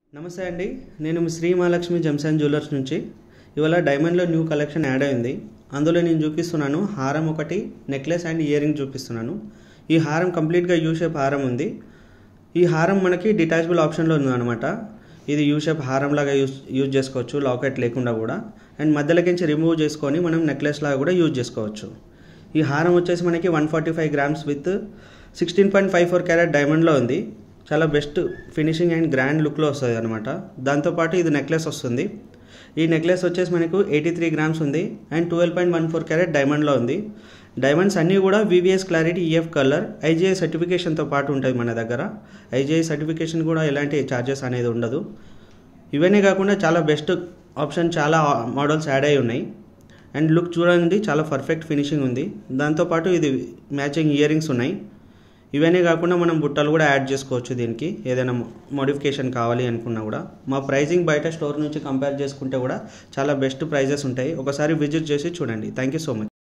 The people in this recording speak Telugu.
నమస్తే అండి నేను మీ శ్రీ మహాలక్ష్మి జంసాన్ జ్యువెలర్స్ నుంచి ఇవాళ డైమండ్లో న్యూ కలెక్షన్ యాడ్ అయింది అందులో నేను చూపిస్తున్నాను హారం ఒకటి నెక్లెస్ అండ్ ఇయర్ రింగ్ చూపిస్తున్నాను ఈ హారం కంప్లీట్గా యూ షేప్ హారం ఉంది ఈ హారం మనకి డిటాచబుల్ ఆప్షన్లో ఉంది అనమాట ఇది యూ షేప్ హారం లాగా యూజ్ యూజ్ చేసుకోవచ్చు లాకెట్ లేకుండా కూడా అండ్ మధ్యలోకించి రిమూవ్ చేసుకొని మనం నెక్లెస్ లాగా కూడా యూజ్ చేసుకోవచ్చు ఈ హారం వచ్చేసి మనకి one forty five grams with sixteen point five four carat డైమండ్లో ఉంది చాలా బెస్ట్ ఫినిషింగ్ అండ్ గ్రాండ్ లుక్లో వస్తుంది అనమాట దాంతోపాటు ఇది నెక్లెస్ వస్తుంది ఈ నెక్లెస్ వచ్చేసి మనకు ఎయిటీ త్రీ గ్రామ్స్ ఉంది and twelve point one four carat డైమండ్లో ఉంది డైమండ్స్ అన్నీ కూడా VVS clarity EF colour IGI సర్టిఫికేషన్తో పాటు ఉంటుంది మన దగ్గర ఐజీఐ సర్టిఫికేషన్ కూడా ఎలాంటి ఛార్జెస్ అనేది ఉండదు ఇవన్నీ కాకుండా చాలా బెస్ట్ ఆప్షన్ చాలా మోడల్స్ యాడ్ అయి ఉన్నాయి అండ్ లుక్ చూడండి చాలా పర్ఫెక్ట్ ఫినిషింగ్ ఉంది దాంతోపాటు ఇది మ్యాచింగ్ ఇయర్ రింగ్స్ ఉన్నాయి ఇవన్నీ కాకుండా మనం బుట్టలు కూడా యాడ్ చేసుకోవచ్చు దీనికి ఏదైనా మోడిఫికేషన్ కావాలి అనుకున్నా కూడా మా ప్రైజింగ్ బయట స్టోర్ నుంచి కంపేర్ చేసుకుంటే కూడా చాలా బెస్ట్ ప్రైజెస్ ఉంటాయి ఒకసారి విజిట్ చేసి చూడండి థ్యాంక్ యూ సో మచ్